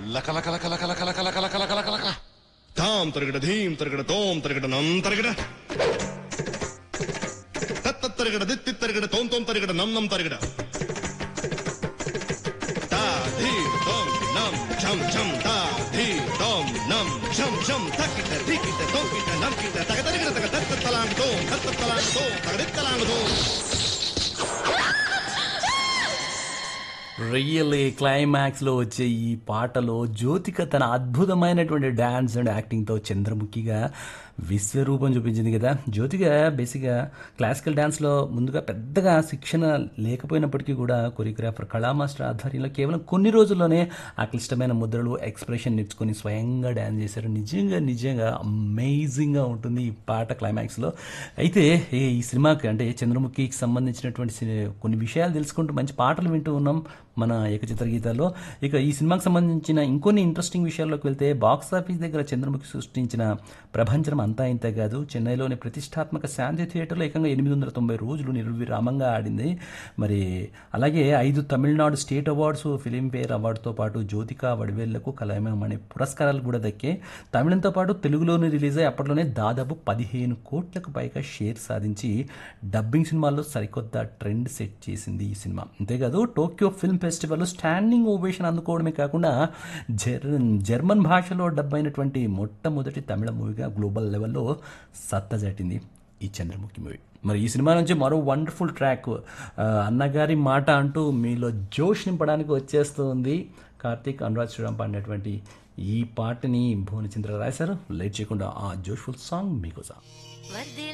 లక లక లక లక లక లక లక లక లక లక లక తాం తరగడ ధీం తరగడ తోం తరగడ నం తరగడ తత్త తరగడ దిత్తి తరగడ తోం తోం తరగడ నం నం తరగడ తా ధీ తోం నం ఛం ఛం తా ధీ తోం నం ఛం ఛం తక్కిట ధికిట తోకిట నంకిట తగ తరగడ తగ తత్త తలాంగ్ తోం తత్త తలాంగ్ తోం తగదిత్త తలాంగ్ తోం రియల్లీ క్లైమాక్స్లో వచ్చే ఈ పాటలో జ్యోతిక తన అద్భుతమైనటువంటి డ్యాన్స్ అండ్ యాక్టింగ్తో చంద్రముఖిగా విశ్వరూపం చూపించింది కదా జ్యోతిక బేసిక్గా క్లాసికల్ డ్యాన్స్లో ముందుగా పెద్దగా శిక్షణ లేకపోయినప్పటికీ కూడా కొరియోగ్రాఫర్ కళా మాస్టర్ ఆధ్వర్యంలో కేవలం కొన్ని రోజుల్లోనే ఆ క్లిష్టమైన ముద్రలు ఎక్స్ప్రెషన్ నేర్చుకొని స్వయంగా డ్యాన్స్ చేశారు నిజంగా నిజంగా అమేజింగ్గా ఉంటుంది ఈ పాట క్లైమాక్స్లో అయితే ఈ ఈ సినిమాకి అంటే చంద్రముఖికి సంబంధించినటువంటి సి- కొన్ని విషయాలు తెలుసుకుంటూ మంచి పాటలు వింటూ ఉన్నాం మన ఏకచిత్ర గీతాల్లో ఇక ఈ సినిమాకి సంబంధించిన ఇంకొన్ని ఇంట్రెస్టింగ్ విషయాల్లోకి వెళ్తే బాక్స్ ఆఫీస్ దగ్గర చంద్రముఖి సృష్టించిన ప్రభంజనం అంతా ఇంత కాదు చెన్నైలోని ప్రతిష్టాత్మక శాంతి థియేటర్లో ఏకంగా ఎనిమిది వందల తొంభై రోజులు నిర్విరామంగా ఆడింది మరి అలాగే ఐదు తమిళనాడు స్టేట్ అవార్డ్స్ ఫిలింఫేర్ అవార్డుతో పాటు జ్యోతిక వడివేళ్లకు కలయమం అనే పురస్కారాలు కూడా దక్కే తమిళంతో పాటు తెలుగులోని రిలీజ్ అయ్యి అప్పట్లోనే దాదాపు పదిహేను కోట్లకు పైగా షేర్ సాధించి డబ్బింగ్ సినిమాల్లో సరికొత్త ట్రెండ్ సెట్ చేసింది ఈ సినిమా అంతేకాదు టోక్యో ఫిల్మ్ ఫెస్టివల్లో స్టాండింగ్ ఓవేషన్ అందుకోవడమే కాకుండా జర్ జర్మన్ భాషలో డబ్ అయినటువంటి మొట్టమొదటి తమిళ మూవీగా గ్లోబల్ లెవెల్లో సత్తా చాటింది ఈ చంద్రముఖి మూవీ మరి ఈ సినిమా నుంచి మరో వండర్ఫుల్ ట్రాక్ ఆ, అన్నగారి మాట అంటూ మీలో జోష్ నింపడానికి వచ్చేస్తుంది కార్తీక్ అనురాజ్ శ్రీరామ్ పాడినటువంటి ఈ పాటని భువనచంద్ర రాశారు లేట్ చేయకుండా ఆ జోష్ఫుల్ సాంగ్ మీకోసం వర్ది